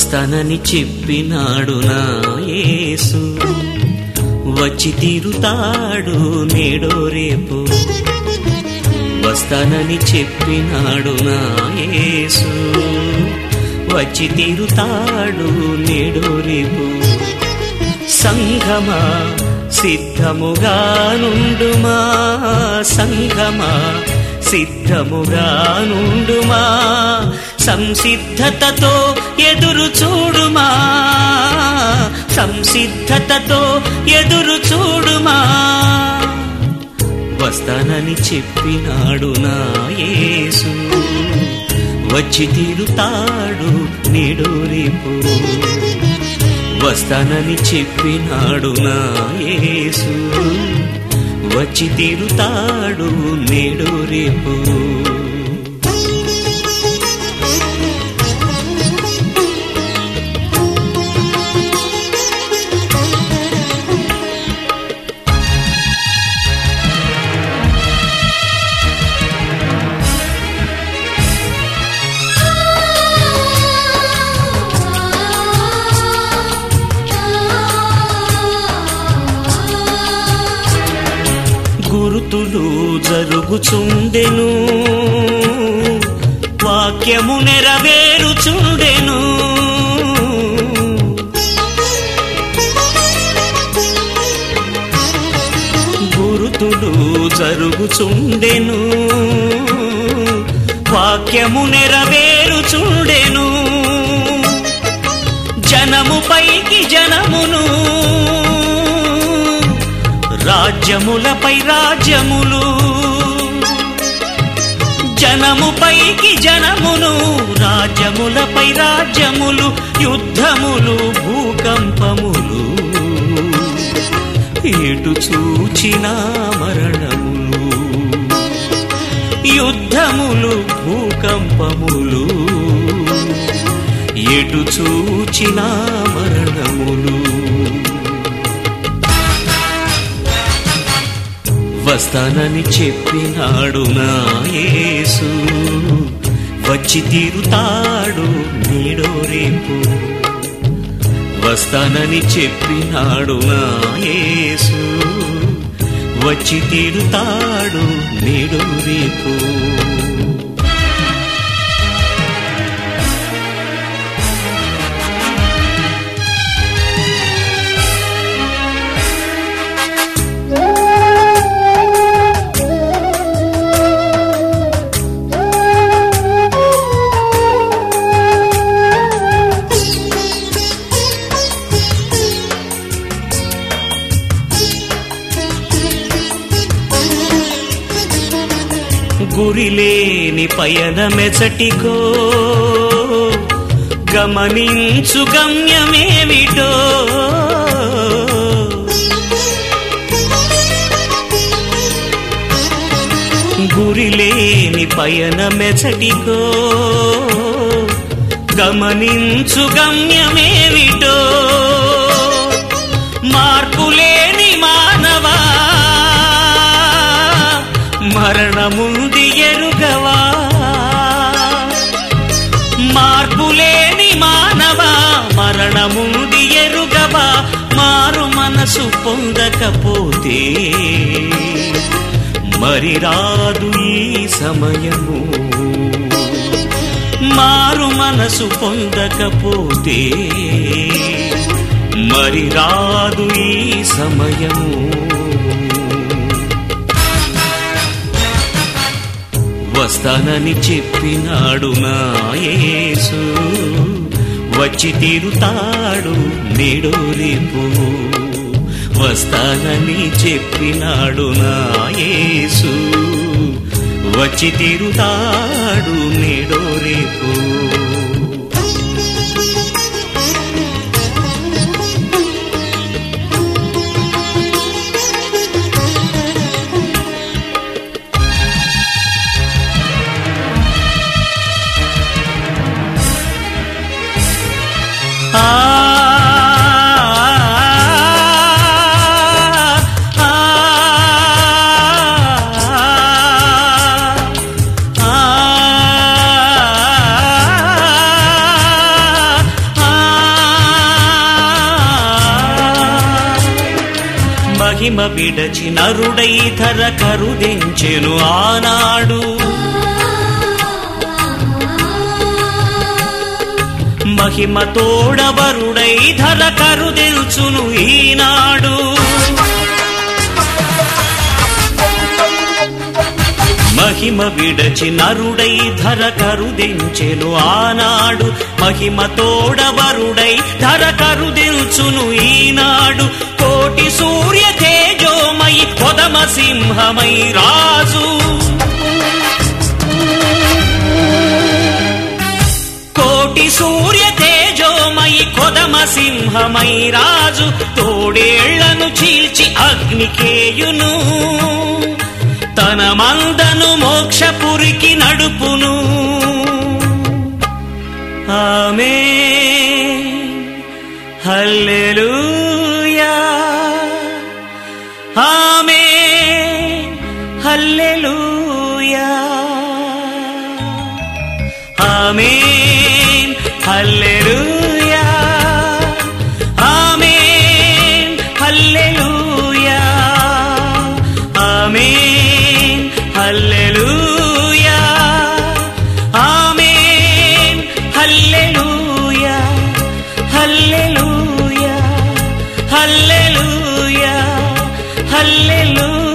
వస్తానని చెప్పినాడు నా యేసు వచ్చి తీరుతాడు నేడో రేపు వస్తానని చెప్పినాడు నా యేసు వచ్చి తీరుతాడు నేడో రేపు సంఘమా సిద్ధముగా నుండుమా సంఘమా సిద్ధముగా నుండుమా సంసిద్ధతతో ఎదురు చూడుమా సంసిద్ధతతో ఎదురు చూడుమా వస్తానని చెప్పినాడు నా యేసు వచ్చి తీరుతాడు నేడు రేపు వస్తానని చెప్పినాడు నా యేసు వచ్చి తీరుతాడు నేడు రేపు గురుతులు జరుగుచుండెను వాక్యము నెరవేరుచుండెను గురుతులు జరుగుచుండెను వాక్యము నెరవేరుచుండెను జనము పైకి జనమును రాజ్యములపై రాజ్యములు జనము పైకి జనమును రాజ్యములపై రాజ్యములు యుద్ధములు భూకంపములు ఎటు చూచిన మరణములు యుద్ధములు భూకంపములు ఎటు చూచిన మరణములు వస్తానని చెప్పినాడు నా యేసు వచ్చి తీరుతాడు నేడో రేపు వస్తానని చెప్పినాడు నా యేసు వచ్చి తీరుతాడు నేడో రేపు గురిలేని పయనమెచటికో గమనించు గమ్యమేమిటో గురిలేని పయనమెచటికో గమనించు గమ్యమేమిటో మార్పులేని మానవా మరణముంది ఎరుగవా మార్పులేని మానవా మరణముంది ఎరుగవా మారు మనసు పొందకపోతే మరి రాదు ఈ సమయము మారు మనసు పొందకపోతే మరి రాదు ఈ సమయము వస్తానని చెప్పినాడు నా యేసు వచ్చి తీరుతాడు నేడో రేపు వస్తానని చెప్పినాడు నా యేసు వచ్చి తీరుతాడు నేడో రేపు ఆ ఆ ఆ మహిమ విడచి నరుడై ధర కరుదించెను ఆనాడు మహిమ తోడవరుడై ధర కరుదిల్చును ఈనాడు మహిమ విడచి నరుడై ధర కరుదించెను ఆనాడు మహిమ తోడవరుడై ధర కరుదిల్చును ఈనాడు కోటి సూర్య తేజోమయి కొదమ సింహమై రాజు కోటి సూర్య తేజోమయి కొదమ సింహమై రాజు తోడేళ్లను చీల్చి అగ్నికేయును తన మందను మోక్షపురికి నడుపును ఆమె హల్లెలూయా ఆమె హల్లెలూయా ఆమేన్ హల్లెలూయా ఆమేన్ హల్లెలూయా ఆమేన్ హల్లెలూయా ఆమేన్ హల్లెలూయా హల్లెలూయా హల్లెలూయా హల్లెలూయా